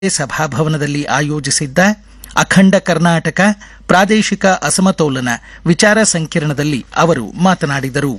ಸಭಾಭವನದಲ್ಲಿ ಆಯೋಜಿಸಿದ್ದ ಅಖಂಡ ಕರ್ನಾಟಕ ಪ್ರಾದೇಶಿಕ ಅಸಮತೋಲನ ವಿಚಾರ ಸಂಕಿರಣದಲ್ಲಿ ಅವರು ಮಾತನಾಡಿದರು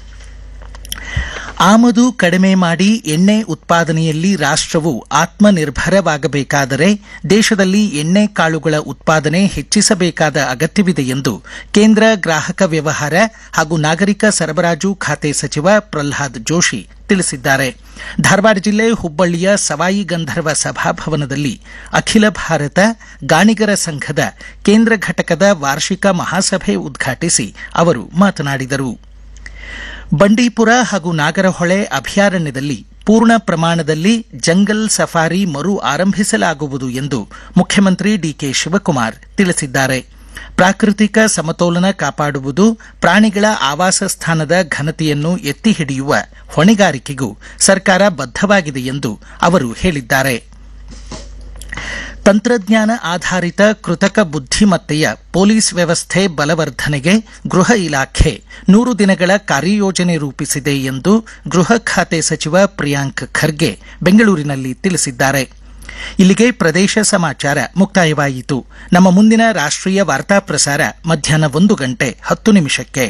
ಆಮದು ಕಡಿಮೆ ಮಾಡಿ ಎಣ್ಣೆ ಉತ್ಪಾದನೆಯಲ್ಲಿ ರಾಷ್ಟವು ಆತ್ಮನಿರ್ಭರವಾಗಬೇಕಾದರೆ ದೇಶದಲ್ಲಿ ಎಣ್ಣೆ ಕಾಳುಗಳ ಉತ್ಪಾದನೆ ಹೆಚ್ಚಿಸಬೇಕಾದ ಅಗತ್ಯವಿದೆ ಎಂದು ಕೇಂದ್ರ ಗ್ರಾಹಕ ವ್ಯವಹಾರ ಹಾಗೂ ನಾಗರಿಕ ಸರಬರಾಜು ಖಾತೆ ಸಚಿವ ಪ್ರಲ್ಹಾದ್ ಜೋಶಿ ತಿಳಿಸಿದ್ದಾರೆ ಧಾರವಾಡ ಜಿಲ್ಲೆ ಹುಬ್ಬಳ್ಳಿಯ ಸವಾಯಿ ಗಂಧರ್ವ ಸಭಾಭವನದಲ್ಲಿ ಅಖಿಲ ಭಾರತ ಗಾಣಿಗರ ಸಂಘದ ಕೇಂದ್ರ ಘಟಕದ ವಾರ್ಷಿಕ ಮಹಾಸಭೆ ಉದ್ಘಾಟಿಸಿ ಅವರು ಮಾತನಾಡಿದರು ಬಂಡೀಪುರ ಹಾಗೂ ನಾಗರಹೊಳೆ ಅಭಯಾರಣ್ಯದಲ್ಲಿ ಪೂರ್ಣ ಪ್ರಮಾಣದಲ್ಲಿ ಜಂಗಲ್ ಸಫಾರಿ ಮರು ಆರಂಭಿಸಲಾಗುವುದು ಎಂದು ಮುಖ್ಯಮಂತ್ರಿ ಡಿಕೆ ಶಿವಕುಮಾರ್ ತಿಳಿಸಿದ್ದಾರೆ ಪ್ರಾಕೃತಿಕ ಸಮತೋಲನ ಕಾಪಾಡುವುದು ಪ್ರಾಣಿಗಳ ಆವಾಸ ಸ್ಥಾನದ ಘನತೆಯನ್ನು ಎತ್ತಿ ಹಿಡಿಯುವ ಹೊಣೆಗಾರಿಕೆಗೂ ಸರ್ಕಾರ ಬದ್ಧವಾಗಿದೆ ಎಂದು ಅವರು ಹೇಳಿದ್ದಾರೆ ತಂತ್ರಜ್ಞಾನ ಆಧಾರಿತ ಕೃತಕ ಬುದ್ಧಿಮತ್ತೆಯ ಪೊಲೀಸ್ ವ್ಯವಸ್ಥೆ ಬಲವರ್ಧನೆಗೆ ಗೃಹ ಇಲಾಖೆ ನೂರು ದಿನಗಳ ಕಾರ್ಯಯೋಜನೆ ರೂಪಿಸಿದೆ ಎಂದು ಗೃಹ ಖಾತೆ ಸಚಿವ ಪ್ರಿಯಾಂಕ್ ಖರ್ಗೆ ಬೆಂಗಳೂರಿನಲ್ಲಿ ತಿಳಿಸಿದ್ದಾರೆ ಇಲ್ಲಿಗೆ ಪ್ರದೇಶ ಸಮಾಚಾರ ಮುಕ್ತಾಯವಾಯಿತು ನಮ್ಮ ಮುಂದಿನ ರಾಷ್ಟ್ರೀಯ ವಾರ್ತಾ ಪ್ರಸಾರ ಮಧ್ಯಾಹ್ನ ಒಂದು ಗಂಟೆ ಹತ್ತು ನಿಮಿಷಕ್ಕೆ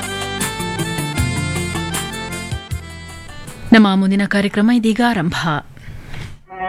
ನಮ್ಮ ಮುಂದಿನ ಕಾರ್ಯಕ್ರಮ ಇದೀಗ ಆರಂಭ